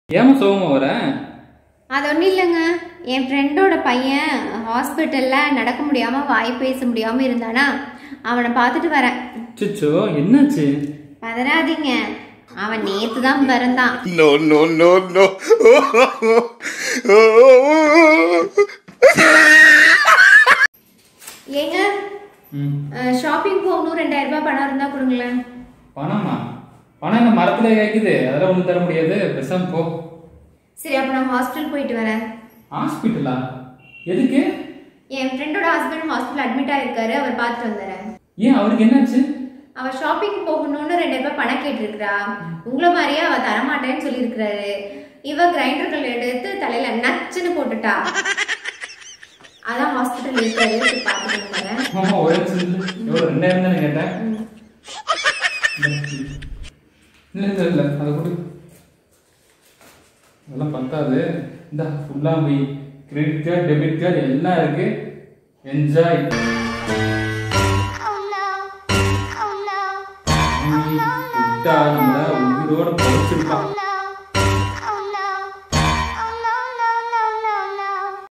ஏமா சோகமா வர அது ஒன்றும் இல்லைங்க என் ஃப்ரெண்டோட பையன் ஹாஸ்பிட்டலில் நடக்க முடியாமல் வாய் பேச முடியாமல் இருந்தானா அவனை பார்த்துட்டு வரேன் சிச்சோ என்னாச்சு பதறாதீங்க அவன் நேற்று தான் பிறந்தான் No, no, no, no. ஏங்க ம் ஷாப்பிங் போகணும் ரெண்டாயிரம் ரூபாய் பணம் இருந்தால் கொடுங்களேன் பணமா பணம் இந்த மரத்துல கேக்குது அதெல்லாம் ஒண்ணும் தர முடியாது பேசாம போ சரி அப்போ நான் ஹாஸ்பிட்டல் போயிட்டு வரேன் ஹாஸ்பிட்டலா எதுக்கு என் ஃப்ரெண்டோட ஹஸ்பண்ட் ஹாஸ்பிட்டல் அட்மிட் ஆயிருக்காரு அவர் பார்த்துட்டு வந்துடுறேன் ஏன் அவருக்கு என்னாச்சு அவ ஷாப்பிங் போகணும்னு ரெண்டாயிரம் ரூபாய் பணம் கேட்டிருக்கிறா உங்களை மாதிரியே அவ தரமாட்டேன்னு சொல்லியிருக்கிறாரு இவ கிரைண்டர் கல் எடுத்து தலையில நச்சுன்னு போட்டுட்டா அதான் ஹாஸ்பிட்டல் இருக்காரு போய் பார்த்துட்டு வரேன் ஆமா ஒரே நிமிஷம் இரு. எவ்வளவு ரெண்டாயிரம் தானே கேட்டேன் இல்ல இல்ல இல்ல அதை கொடு அதெல்லாம் பத்தாது இந்த ஃபுல்லா போய் கிரெடிட் கார்டு டெபிட் கார்டு எல்லாம் இருக்கு என்ஜாய் விட்டா நம்மள உயிரோட பொழைச்சிருப்பான்